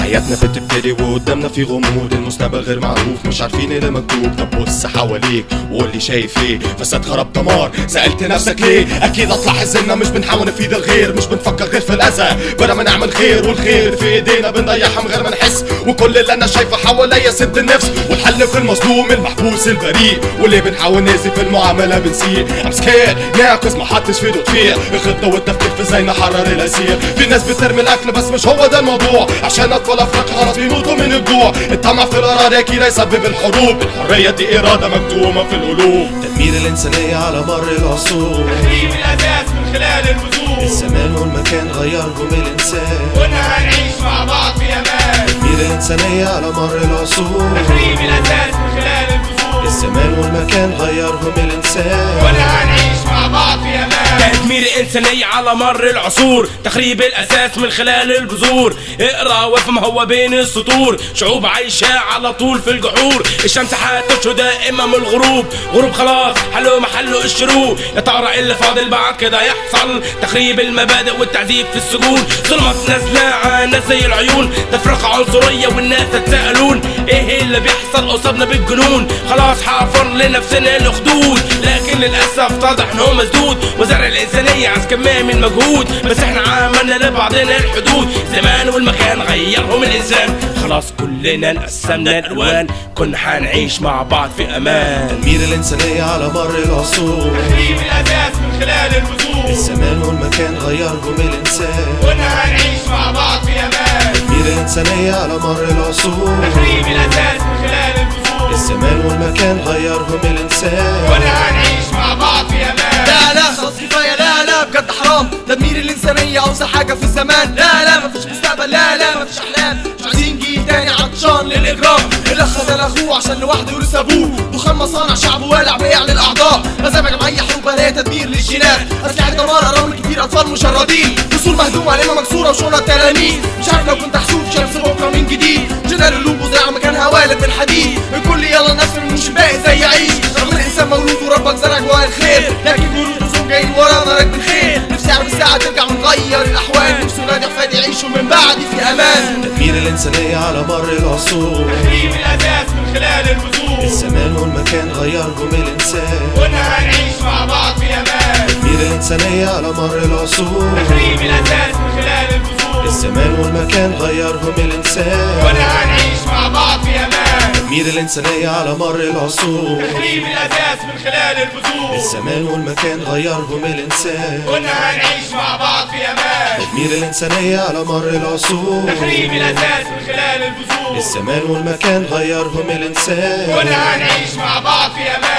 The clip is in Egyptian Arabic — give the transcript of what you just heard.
حياتنا بتبتدي وقدامنا في غموض المستقبل غير معروف مش عارفين ايه اللي مكتوب طب بص حواليك وقول لي شايف ايه فساد خراب دمار سألت نفسك ليه اكيد هتلاحظ اننا مش بنحاول نفيد الغير مش بنفكر غير في الاذى بدل ما نعمل خير والخير في ايدينا بنضيعها من غير ما نحس وكل اللي انا شايفه حواليا سد النفس والحل في المظلوم المحبوس البريء واللي بنحاول نأذي في المعامله بنسيء I'm scared ناقص ما حدش في ايده تفيق الخطه والتفكير في ازاي نحرر الاسير في ناس بترمي الاكل بس مش هو ده الموضوع عشان اطفال افريقيا خلاص بيموتوا من الجوع الطمع في الاراده اكيد هيسبب الحروب الحريه دي اراده مكتومه في القلوب تدمير الإنسانية على مر العصور تحريم الأساس من خلال البذور الزمان والمكان غيرهم الإنسان كنا هنعيش مع بعض في أمان تدمير الإنسانية على مر العصور تحريم الأساس من خلال البذور الزمان والمكان غيرهم الإنسان كنا هنعيش مع بعض في أمان تدمير الإنسانية على مر العصور تخريب الأساس من خلال البذور اقرا وافهم هو بين السطور شعوب عايشة على طول في الجحور الشمس هتشهد دائما من الغروب غروب خلاص حلو محله الشروق يا ترى إيه اللي فاضل بعد كده يحصل تخريب المبادئ والتعذيب في السجون ظلمت نازلة على ناس زي العيون تفرقة عنصرية والناس تتساءلون ايه اللي بيحصل قصادنا بالجنون خلاص حافر لنفسنا الخدود لكن للأسف اتضح ان هو مسدود وزرع الإنسانية عايز كمية من مجهود بس احنا عملنا لبعضنا الحدود زمان والمكان غيرهم الإنسان خلاص كلنا نقسمنا الألوان كنا هنعيش مع بعض في أمان تدمير الإنسانية على مر العصور تحريم الأساس من خلال البذور الزمان والمكان غيرهم الإنسان كنا هنعيش مع بعض في أمان تدمير الإنسانية على مر العصور تحريم الأساس من خلال البذور الزمان والمكان غيرهم الإنسان كنا هنعيش مع بعض في أمان لا لا خلاص كفايه لا لا بجد حرام تدمير الانسانيه اوسع حاجه في الزمان لا لا مفيش مستقبل لا لا مفيش احلام مش عايزين جيل تاني عطشان للاجرام اللي خذل اخوه عشان لوحده يورث ابوه دخان مصانع شعب والع بيعلى الاعضاء مزامع جمعيه حروب هي تدمير للجينات اسلحه دمار ارامل كتير اطفال مشردين فصول مهدومه علامه مكسوره وشنط تلاميذ مش عارف لو كنت حسوب شمس بكره من جديد جنرال اللوب وزرع مكانها والد من حديد الكل يلا نفس مش باقي زي يعيش رغم الانسان مولود وربك زرع جواه الخير لكن جنود وزوم جايين ورانا راكب الخير نفسي اعرف الساعه ترجع ونغير الاحوال نفسي ولادي احفادي يعيشوا من بعدي في امان تدمير الإنسانية على مر العصور تحريم الأساس من خلال البذور الزمان والمكان غيرهم الإنسان كنا هنعيش مع بعض في أمان تدمير الإنسانية على مر العصور تحريم الأساس من خلال البذور الزمان والمكان غيرهم الإنسان كنا هنعيش مع بعض في أمان تدمير الإنسانية على مر العصور تحريم الأساس من خلال البذور الزمان والمكان غيرهم الإنسان كنا هنعيش مع بعض في أمان تدمير الإنسانية على مر العصور تحريم الأساس من خلال البذور الزمان والمكان غيرهم الإنسان كنا هنعيش مع بعض في أمان